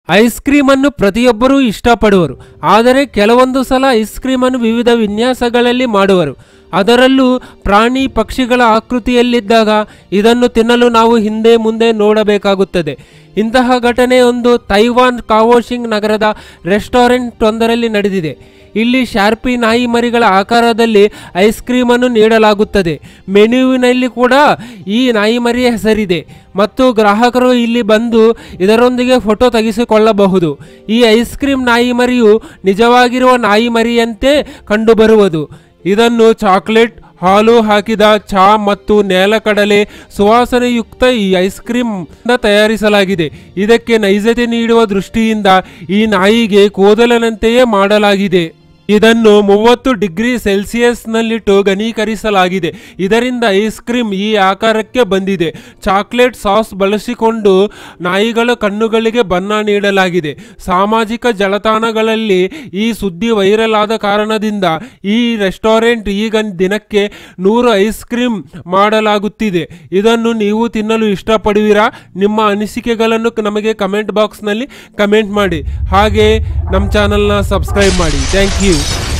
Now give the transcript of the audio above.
ice cream ಅನ್ನು ಪ್ರತಿಯೊಬ್ಬರೂ ಇಷ್ಟಪಡುವರು ಆದರೆ ಕೆಲವೊಂದು ಸಲ ಐಸ್ ಕ್ರೀಮ್ ಅನ್ನು ವಿವಿಧ ವಿನ್ಯಾಸಗಳಲ್ಲಿ ಮಾಡುವರು ಅದರಲ್ಲೂ ಪ್ರಾಣಿ ಪಕ್ಷಿಗಳ ಆಕೃತಿಯಲ್ಲಿದ್ದಾಗ ಇದನ್ನು ತಿನ್ನಲು ನಾವು ಹಿಂದೆ ಮುಂದೆ ನೋಡಬೇಕಾಗುತ್ತದೆ ಇಂತಹ ಘಟನೆ ಒಂದು ತೈವಾನ್ ಕಾವೋಶಿಂಗ್ ನಗರದ ರೆಸ್ಟೋರೆಂಟ್ ಒಂದರಲ್ಲಿ ನಡೆದಿದೆ ಇಲ್ಲಿ ಶಾರ್ಪಿ ನಾಯಿ ಮರಿಗಳ ಆಕಾರದಲ್ಲಿ ಐಸ್ ಕ್ರೀಮ್ ಅನ್ನು ನೀಡಲಾಗುತ್ತದೆ ಮೆನ್ಯುವಿನಲ್ಲಿ ಕೂಡ ಈ ನಾಯಿ ಮರಿಯ ಹೆಸರಿದೆ ಮತ್ತು ಗ್ರಾಹಕರು ಇಲ್ಲಿ ಬಂದು ಇದರೊಂದಿಗೆ ಫೋಟೋ ತೆಗೆಸಿಕೊಳ್ಳಬಹುದು ಈ ಐಸ್ ಕ್ರೀಮ್ ನಾಯಿ ಮರಿಯು ನಿಜವಾಗಿರುವ ನಾಯಿ ಮರಿಯಂತೆ ಕಂಡುಬರುವುದು ಇದನ್ನು ಚಾಕ್ಲೇಟ್ ಹಾಲು ಹಾಕಿದ ಚಹಾ ಮತ್ತು ನೆಲಕಡಲೆ ಸುವಾಸನೆಯುಕ್ತ ಈ ಐಸ್ ಕ್ರೀಮ್ ತಯಾರಿಸಲಾಗಿದೆ ಇದಕ್ಕೆ ನೈಜತೆ ನೀಡುವ ದೃಷ್ಟಿಯಿಂದ ಈ ನಾಯಿಗೆ ಕೂದಲಿನಂತೆಯೇ ಮಾಡಲಾಗಿದೆ ಇದನ್ನು ಮೂವತ್ತು ಡಿಗ್ರಿ ಸೆಲ್ಸಿಯಸ್ನಲ್ಲಿಟ್ಟು ಘನೀಕರಿಸಲಾಗಿದೆ ಇದರಿಂದ ಐಸ್ ಕ್ರೀಮ್ ಈ ಆಕಾರಕ್ಕೆ ಬಂದಿದೆ ಚಾಕ್ಲೇಟ್ ಸಾಸ್ ಬಳಸಿಕೊಂಡು ನಾಯಿಗಳ ಕಣ್ಣುಗಳಿಗೆ ಬಣ್ಣ ನೀಡಲಾಗಿದೆ ಸಾಮಾಜಿಕ ಜಾಲತಾಣಗಳಲ್ಲಿ ಈ ಸುದ್ದಿ ವೈರಲ್ ಆದ ಕಾರಣದಿಂದ ಈ ರೆಸ್ಟೋರೆಂಟ್ ಈಗ ದಿನಕ್ಕೆ ನೂರು ಐಸ್ ಕ್ರೀಮ್ ಮಾಡಲಾಗುತ್ತಿದೆ ಇದನ್ನು ನೀವು ತಿನ್ನಲು ಇಷ್ಟಪಡುವಿರಾ ನಿಮ್ಮ ಅನಿಸಿಕೆಗಳನ್ನು ನಮಗೆ ಕಮೆಂಟ್ ಬಾಕ್ಸ್ನಲ್ಲಿ ಕಮೆಂಟ್ ಮಾಡಿ ಹಾಗೆ ನಮ್ಮ ಚಾನಲ್ನ ಸಬ್ಸ್ಕ್ರೈಬ್ ಮಾಡಿ ಥ್ಯಾಂಕ್ ಯು